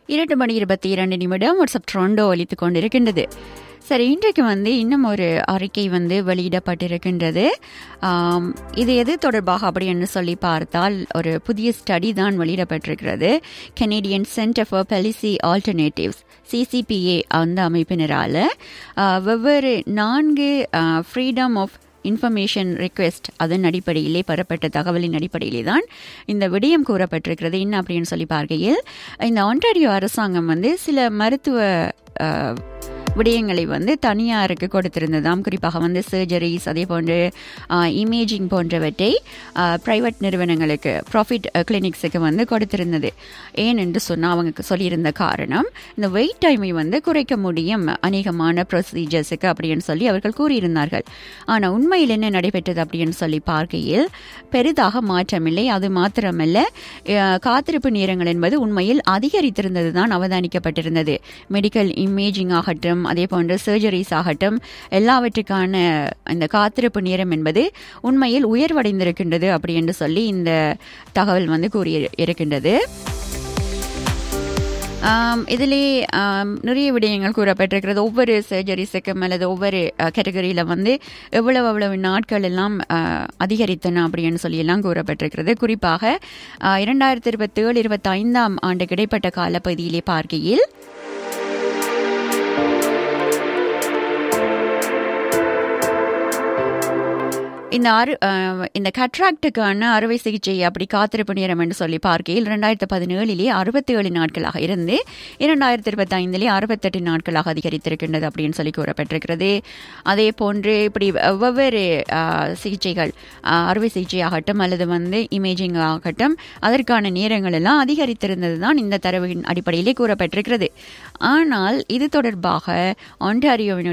இரண்டு மணி இருபத்தி இரண்டு நிமிடம் வாட்ஸ்அப் ட்ரோண்டோ ஒலித்துக் கொண்டிருக்கின்றது சரி இன்றைக்கு வந்து இன்னும் ஒரு அறிக்கை வந்து வெளியிடப்பட்டிருக்கின்றது ஆம், இது எது தொடர்பாக அப்படின்னு சொல்லி பார்த்தால் ஒரு புதிய ஸ்டடி தான் வெளியிடப்பட்டிருக்கிறது Canadian centre for policy alternatives CCPA அந்த அமைப்பினரால் வெவ்வேறு நான்கு ஃப்ரீடம் ஆஃப் இன்ஃபர்மேஷன் ரிக்வெஸ்ட் அதன் அடிப்படையிலே பெறப்பட்ட தகவலின் அடிப்படையிலே தான் இந்த விடயம் கூறப்பட்டிருக்கிறது என்ன அப்படின்னு சொல்லி பார்க்கையில் இந்த ஒன்டாரியோ அரசாங்கம் வந்து சில மருத்துவ அஹ், விடயங்களை வந்து தனியாருக்கு கொடுத்திருந்ததாம் குறிப்பாக வந்து சர்ஜரிஸ் அதே போன்று இமேஜிங் போன்றவற்றை ப்ரைவேட் நிறுவனங்களுக்கு ப்ராஃபிட் கிளினிக்ஸுக்கு வந்து கொடுத்திருந்தது ஏன் என்று சொன்னால் அவங்க சொல்லியிருந்த காரணம் இந்த வெயிட் டைமை வந்து குறைக்க முடியும் அநேகமான ப்ரொசீஜர்ஸுக்கு அப்படின்னு சொல்லி அவர்கள் கூறியிருந்தார்கள் ஆனால் உண்மையில் என்ன நடைபெற்றது அப்படின்னு சொல்லி பார்க்கையில் பெரிதாக மாற்றமில்லை அது மாத்திரமல்ல அஹ், காத்திருப்பு நேரங்கள் என்பது உண்மையில் அதிகரித்திருந்தது தான் அவதானிக்கப்பட்டிருந்தது மெடிக்கல் இமேஜிங் ஆகட்டும் அதே போன்ற சர்ஜரிஸ் ஆகட்டும் எல்லாவற்றுக்கான இந்த காத்திருப்பு நேரம் என்பது உண்மையில் உயர்வடைந்திருக்கின்றது அப்படி என்று சொல்லி இந்த தகவல் வந்து கூறி இருக்கின்றது ஆம், இதிலே ஆம், நிறைய விடயங்கள் கூறப்பட்டிருக்கிறது ஒவ்வொரு சர்ஜரிஸுக்கும் அல்லது ஒவ்வொரு கேட்டகரியில் வந்து எவ்வளவு எவ்வளவு நாட்கள் எல்லாம் ஆ, அதிகரித்தன அப்படின்னு சொல்லி எல்லாம் கூறப்பட்டிருக்கிறது குறிப்பாக ஆ, இரண்டாயிரத்தி இருபத்தி ஏழு இருபத்தி ஐந்தாம் ஆண்டு கிடைப்பட்ட காலப்பகுதியிலே பார்க்கையில் இந்த அரு அஹ், இந்த கட்ராக்டுக்கான அறுவை சிகிச்சை அப்படி காத்திருப்பு நேரம் என்று சொல்லி பார்க்கையில் இரண்டாயிரத்தி பதினேழிலே அறுபத்தி ஏழு நாட்களாக இருந்து இரண்டாயிரத்தி இருபத்தி ஐந்திலே அறுபத்தெட்டு நாட்களாக அதிகரித்திருக்கின்றது அப்படின்னு சொல்லி கூறப்பட்டிருக்கிறது அதே போன்று இப்படி வெவ்வேறு அஹ், சிகிச்சைகள் அஹ், அறுவை சிகிச்சை ஆகட்டும் அல்லது வந்து இமேஜிங் ஆகட்டும் அதற்கான நேரங்கள் எல்லாம் அதிகரித்திருந்தது தான் இந்த தரவின் அடிப்படையிலே கூறப்பட்டிருக்கிறது ஆனால் இது தொடர்பாக ஒன்டாரியோவினுடைய